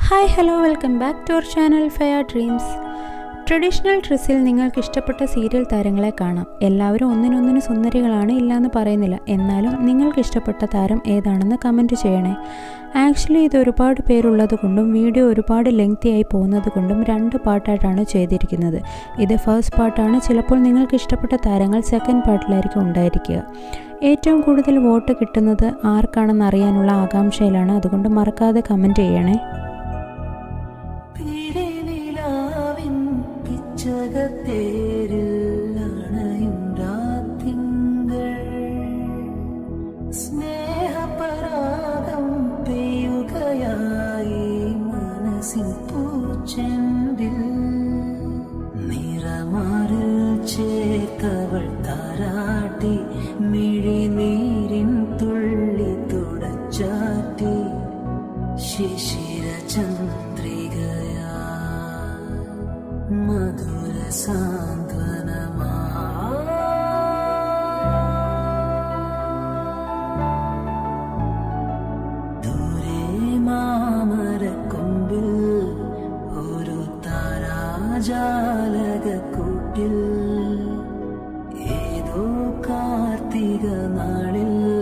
hi hello welcome back to our channel fire dreams traditional ഡ്രസ്സിൽ നിങ്ങൾക്ക് ഇഷ്ടപ്പെട്ട serial താരങ്ങളെ കാണാം എല്ലാവരും ഒന്നിനൊന്നിന് സുന്ദരികളാണ് ഇല്ലയെന്ന് പറയുന്നില്ല എന്നാലും നിങ്ങൾക്ക് ഇഷ്ടപ്പെട്ട താരം ഏതാണെന്ന് കമൻറ്റ് ചെയ്യണേ ആക്ച്വലി ഇത് ഒരുപാട് പേരുള്ളത് കൊണ്ടും വീഡിയോ ഒരുപാട് ലെങ്തി ആയി പോകുന്നത് കൊണ്ടും രണ്ട് പാർട്ടായിട്ടാണ് ചെയ്തിരിക്കുന്നത് ഇത് ഫസ്റ്റ് പാർട്ടാണ് ചിലപ്പോൾ നിങ്ങൾക്ക് ഇഷ്ടപ്പെട്ട താരങ്ങൾ സെക്കൻഡ് പാർട്ടിലായിരിക്കും ഉണ്ടായിരിക്കുക ഏറ്റവും കൂടുതൽ വോട്ട് കിട്ടുന്നത് ആർക്കാണെന്ന് അറിയാനുള്ള ആകാംക്ഷയിലാണ് അതുകൊണ്ട് മറക്കാതെ കമൻറ്റ് ചെയ്യണേ പിടിനിലാവിൻ പിച്ചകത്തേരിൽ അണയും രാത്തിങ്കൾ സ്നേഹപരാഗം പെയ്യുകയായി മനസ്സിൻ പൂച്ചെണ്ടിൽ നിറമാറിൽ ചേർത്തവൾ താരാട്ടി മിഴിനീരിൻ തുള്ളി തുടച്ചാറ്റി ശിശിര ചന്ദ്രികയാ മധുര സാന്ത്വനമാ ദൂരെ മാമരക്കൊമ്പിൽ ഒരു താരാജാലകൂട്ടിൽ ഏതോ കാർത്തിക നാളിൽ